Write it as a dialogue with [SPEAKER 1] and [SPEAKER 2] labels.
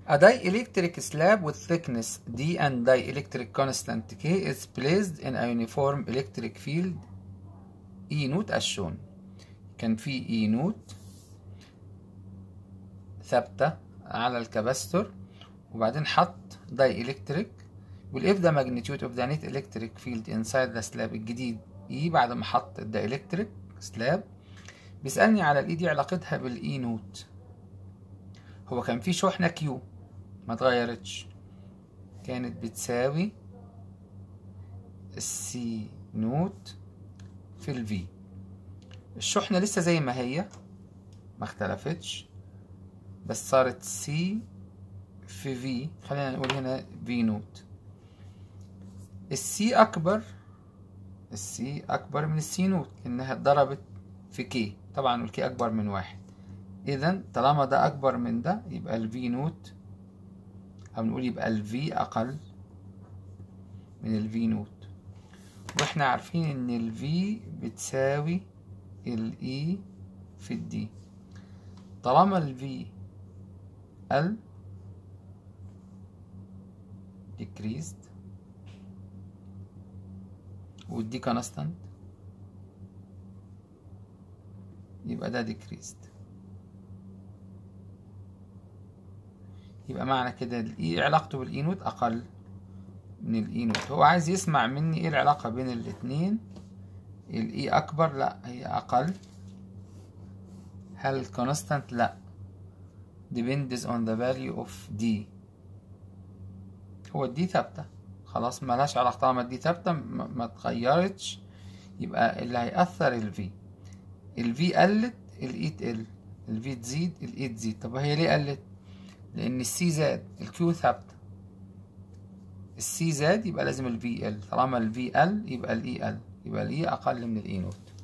[SPEAKER 1] A dielectric slab with thickness d and dielectric constant k is placed in a uniform electric field E نوت as shown. كان في E نوت ثابتة على الكباستور وبعدين حط dielectric والإف ده magnitude of the net electric field inside the slab الجديد E بعد ما حط الدايلكتريك سلاب بيسألني على الإي دي علاقتها بالإي نوت هو كان في شحنة كيو ما اتغيرتش كانت بتساوي السي نوت في الفي الشحنة لسه زي ما هي ما اختلفتش بس صارت سي في في خلينا نقول هنا في نوت السي أكبر السي أكبر من السي نوت إنها اتضربت في كي طبعا والكي أكبر من واحد إذا طالما ده أكبر من ده يبقى الفي نوت أو نقول يبقى الفي أقل من الفي نوت واحنا عارفين ان الفي بتساوي الاي في الدي طالما الفي ال decreased والدي كونستانت يبقى ده decreased يبقى معنى كده الاي علاقته بالاي نوت اقل من الاي نوت هو عايز يسمع مني ايه العلاقة بين الاتنين الاي اكبر لا هي اقل هل constant لا depends on the value of d هو الدي ثابتة خلاص ملهاش علاقة طالما الدي ثابتة ما اتغيرتش يبقى اللي هيأثر الفي الفي قلت الاي تقل الفي تزيد الاي تزيد طب هي ليه قلت لان السي زاد الكيو ثابته السي زاد يبقى لازم الفي ال طالما الفي ال يبقى الاي ال يبقى الاي اقل من الاي نوت